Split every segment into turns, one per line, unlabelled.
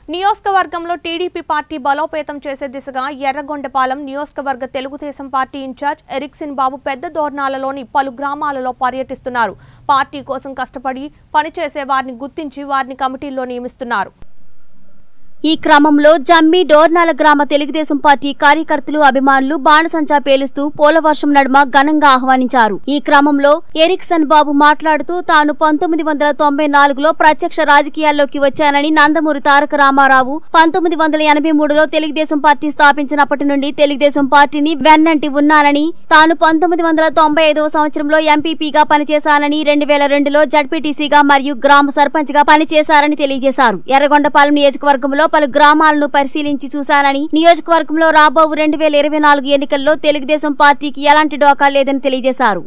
నియోజకవర్గంలో TDP party బలోపేతం చేసే దిశగా ఎర్రగొండపాలెం నియోజకవర్గ తెలుగుదేశం పార్టీ ఇన్ఛార్జ్ ఎరిక్సిన్ బాబు పెద్ద దోర్నాలలోని పలు గ్రామాలలో పర్యటిస్తున్నారు పార్టీ కోసం కష్టపడి పనిచేసే వారిని గుర్తించి వారిని కమిటీల్లో నియమిస్తున్నారు
ఈ క్రమంలో జమ్మి డోర్నాల గ్రామ తెలుగుదేశం పార్టీ కార్యకర్తలు అభిమానులు బాణసంచా పేలుస్తూ పోలవర్షం నడుమ ఘనంగా ఆహ్వానించారు ఈ క్రమంలో ఎరిక్సన్ బాబు మాట్లాడుతూ తాను పంతొమ్మిది వందల తొంభై నాలుగులో ప్రత్యక్ష రాజకీయాల్లోకి వచ్చానని నందమూరి తారక రామారావు పంతొమ్మిది వందల ఎనభై మూడులో తెలుగుదేశం పార్టీ స్థాపించినప్పటి నుండి తెలుగుదేశం పార్టీని వెన్నంటి ఉన్నానని తాను పంతొమ్మిది వందల తొంభై ఐదవ సంవత్సరంలో ఎంపీపీగా పనిచేశానని రెండు వేల రెండులో జడ్పీటీసీగా మరియు గ్రామ సర్పంచ్ గా పనిచేశారని తెలియజేశారు ఎర్రగొండపాలెం నియోజకవర్గంలో పలు గ్రామాలను పరిశీలించి చూశానని నియోజకవర్గంలో రాబో రెండు వేల ఇరవై నాలుగు ఎన్నికల్లో తెలుగుదేశం పార్టీకి ఎలాంటి డోకా లేదని తెలియజేశారు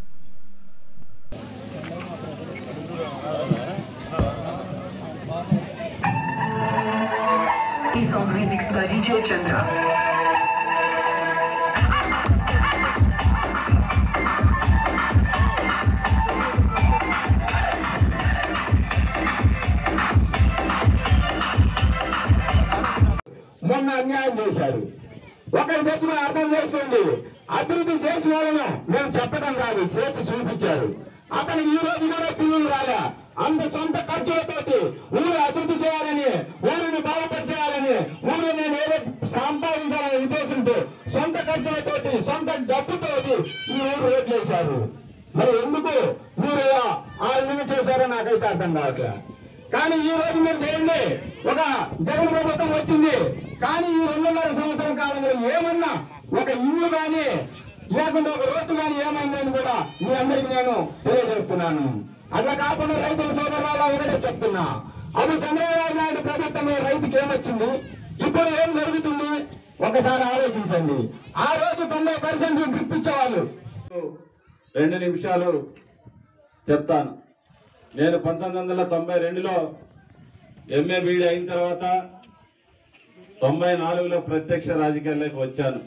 He song remixed by DJ Chandra.
మొన్న అన్యాయం చేశారు ఒకరి తెచ్చి మనం అర్థం చేసుకోండి అభివృద్ధి చేసిన వాళ్ళను మేము చెప్పడం కాదు చేసి చూపించారు అతనికి ఈ రోజు కూడా పిల్లలు రాలే అంత సొంత ఖర్చులతోటి ఊరు అభివృద్ధి చేయాలని ఊరిని బాగుపరిచేయాలని ఊరు నేను ఏదో సంపాదించాలనే ఉద్దేశంతో సొంత ఖర్చులతోటి సొంత డబ్బుతోటి ఈ ఊరు రోడ్లు వేశారు మరి ఎందుకు మీరు ఇలా ఆ విధంగా చేశారో నాకైతే అర్థం కావట్లేదు కానీ ఈ రోజు మీరు చేయండి ఒక జగన్ ప్రభుత్వం వచ్చింది కానీ ఈ రెండున్నర సంవత్సరం కాలంలో ఏమన్నా ఒక ఇల్లు కానీ లేకుండా ఒక రోడ్డు కానీ ఏమైందని కూడా మీ అందరికి నేను తెలియజేస్తున్నాను అట్లా కాకుండా రైతుల సోదరుల ఒకటే చెప్తున్నా అది చంద్రబాబు నాయుడు ప్రభుత్వంలో రైతుకి ఏమొచ్చింది ఇప్పుడు ఏం జరుగుతుంది ఒకసారి ఆలోచించండి ఆ రోజు తొంభై పర్సెంట్ డ్రిప్ ఇచ్చేవాళ్ళు
రెండు నిమిషాలు చెప్తాను నేను పంతొమ్మిది వందల తొంభై రెండులో ఎంఏ బీడీ అయిన తర్వాత తొంభై నాలుగులో ప్రత్యక్ష రాజకీయాల్లోకి వచ్చాను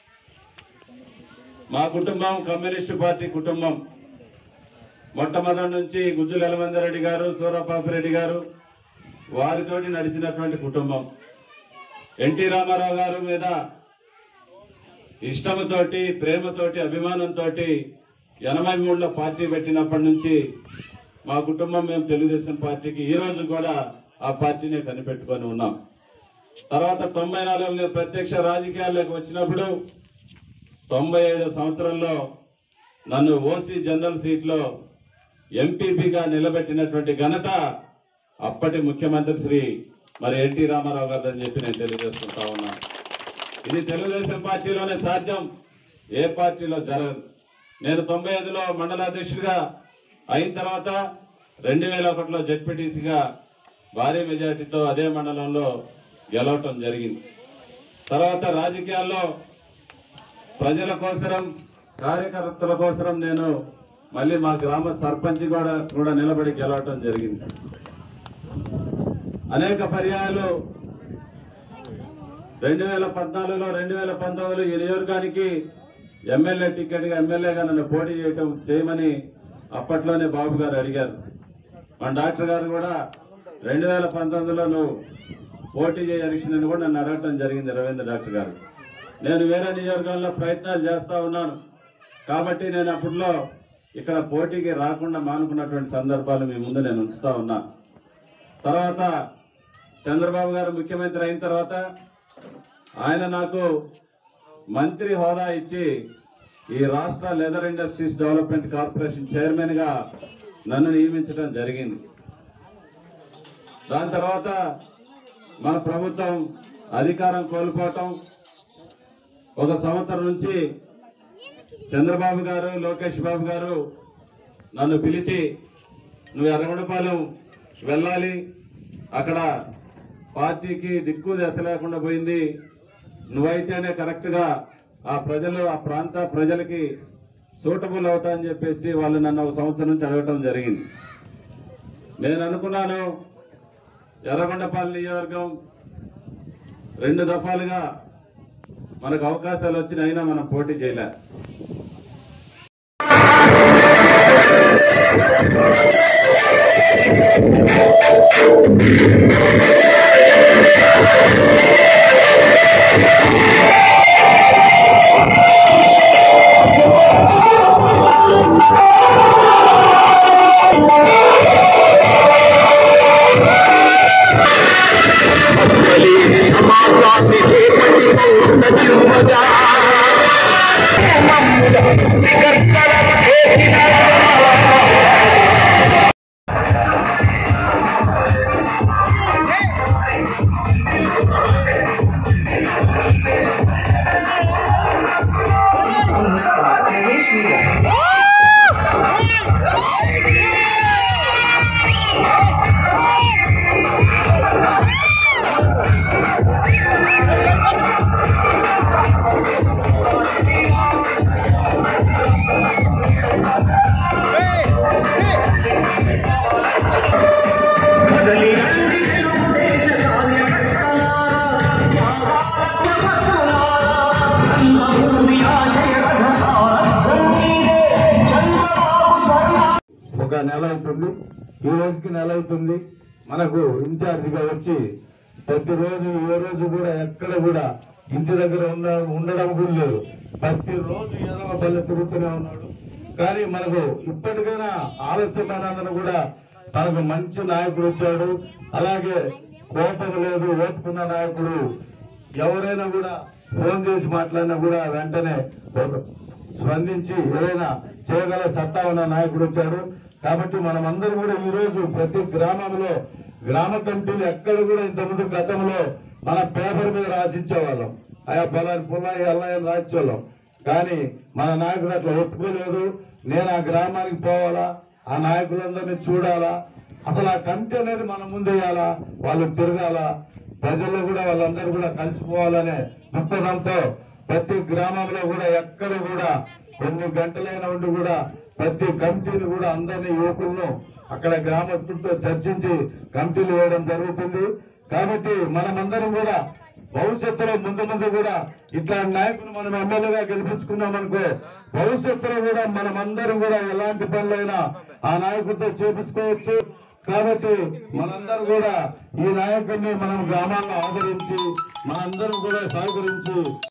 మా కుటుంబం కమ్యూనిస్టు పార్టీ కుటుంబం మొట్టమొదటి నుంచి గుజ్జుల ఎలమందరెడ్డి గారు సూరపాపిరెడ్డి గారు వారితోటి నడిచినటువంటి కుటుంబం ఎన్టీ రామారావు గారు మీద ఇష్టముతోటి ప్రేమతోటి అభిమానంతో ఎనభై మూడులో పార్టీ పెట్టినప్పటి నుంచి మా కుటుంబం మేము తెలుగుదేశం పార్టీకి ఈ రోజు కూడా ఆ పార్టీనే కనిపెట్టుకొని ఉన్నాం తర్వాత తొంభై నాలుగులో ప్రత్యక్ష రాజకీయాల్లోకి వచ్చినప్పుడు తొంభై ఐదు సంవత్సరంలో నన్ను ఓసీ జనరల్ సీట్లో ఎంపీపీగా నిలబెట్టినటువంటి ఘనత అప్పటి ముఖ్యమంత్రి శ్రీ మరి ఎన్టీ రామారావు గారు అని చెప్పి నేను తెలియజేసుకుంటా ఉన్నాను ఇది తెలుగుదేశం పార్టీలోనే సాధ్యం ఏ పార్టీలో జరగదు నేను తొంభై ఐదులో మండలాధ్యక్షుడిగా అయిన తర్వాత రెండు వేల ఒకటిలో జడ్పీటీసీగా భారీ మెజార్టీతో అదే మండలంలో గెలవటం జరిగింది తర్వాత రాజకీయాల్లో ప్రజల కోసరం కార్యకర్తల కోసరం నేను మళ్ళీ మా గ్రామ సర్పంచ్ కూడా కూడా నిలబడి గెలవటం జరిగింది అనేక పర్యాయాలు రెండు వేల పద్నాలుగులో రెండు వేల పంతొమ్మిదిలో ఈ నియోజకానికి ఎమ్మెల్యే టికెట్గా ఎమ్మెల్యేగా నన్ను పోటీ చేయటం చేయమని అప్పట్లోనే బాబు గారు అడిగారు మన డాక్టర్ గారు కూడా రెండు వేల పంతొమ్మిదిలో నువ్వు పోటీ చేయని కూడా నన్ను అడగటం జరిగింది రవీంద్ర డాక్టర్ గారు నేను వేరే నియోజకవర్గంలో ప్రయత్నాలు చేస్తా ఉన్నాను కాబట్టి నేను అప్పట్లో ఇక్కడ పోటీకి రాకుండా మానుకున్నటువంటి సందర్భాలు మీ ముందు నేను ఉంచుతా ఉన్నా తర్వాత చంద్రబాబు గారు ముఖ్యమంత్రి అయిన తర్వాత ఆయన నాకు మంత్రి హోదా ఇచ్చి ఈ రాష్ట్ర leather industries development corporation chairman గా నన్ను నియమించడం జరిగింది దాని తర్వాత మన ప్రభుత్వం అధికారం కోల్పోవటం ఒక సంవత్సరం నుంచి చంద్రబాబు గారు లోకేష్ బాబు గారు నన్ను పిలిచి నువ్వు ఎర్రగొండపాలెం వెళ్ళాలి అక్కడ పార్టీకి దిక్కు దశ లేకుండా పోయింది నువ్వైతేనే కరెక్ట్ గా ఆ ప్రజలు ఆ ప్రాంత ప్రజలకి సూటబుల్ అవుతా అని చెప్పేసి వాళ్ళు నన్ను ఒక సంవత్సరం నుంచి అడగటం జరిగింది నేను అనుకున్నాను ఎర్రగొండపాలెం నియోజకవర్గం రెండు దఫాలుగా మనకు అవకాశాలు వచ్చిన అయినా మనం పోటీ చేయలే
ఈ రోజుకి నెల అవుతుంది మనకు ఇన్ఛార్జిగా వచ్చి ప్రతిరోజు ఏ రోజు కూడా ఎక్కడ కూడా ఇంటి దగ్గర ఉండ ఉండడం కూడా లేదు ప్రతిరోజు ఏదో ఒక పల్లె తిరుగుతూనే ఉన్నాడు కానీ మనకు ఇప్పటికైనా ఆలస్యమైనందున కూడా మనకు మంచి నాయకుడు వచ్చాడు అలాగే కోపం లేదు ఓపుకున్న నాయకుడు ఎవరైనా కూడా ఫోన్ చేసి మాట్లాడినా కూడా వెంటనే ఒక స్పందించి ఏదైనా చేయగల సత్తా ఉన్న నాయకుడు వచ్చాడు కాబట్టి మనమందరం కూడా ఈ రోజు ప్రతి గ్రామంలో గ్రామ కమిటీలు ఎక్కడ కూడా ఇంతకుముందు గతంలో మన పేపర్ మీద రాసిచ్చేవాళ్ళం ఆయా పొలాన్ని పొలాయి అల్లాయని రాసేవాళ్ళం కానీ మన నాయకుడు అట్లా ఒప్పుకోలేదు నేను ఆ గ్రామానికి పోవాలా ఆ నాయకులందరినీ చూడాలా అసలు ఆ కమిటీ అనేది మనం ముందేయాలా వాళ్ళు తిరగాల ప్రజల్లో కూడా వాళ్ళందరూ కూడా కలిసిపోవాలనే దృక్పథంతో ప్రతి గ్రామంలో కూడా ఎక్కడ కూడా కొన్ని గంటలైనా ఉండి కూడా ప్రతి కమిటీని కూడా అందరినీ యువకులను అక్కడ గ్రామస్తులతో చర్చించి కమిటీలు వేయడం జరుగుతుంది కాబట్టి మనమందరం కూడా భవిష్యత్తులో ముందు ముందు కూడా ఇట్లాంటి నాయకులు మనం ఎమ్మెల్యేగా గెలిపించుకున్నాం అనుకో భవిష్యత్తులో కూడా మనమందరం కూడా ఎలాంటి పనులైనా ఆ నాయకుడితో చేపించుకోవచ్చు కాబట్టి మనందరం కూడా ఈ నాయకుడిని మనం గ్రామాల్లో ఆదరించి మనందరం కూడా సహకరించి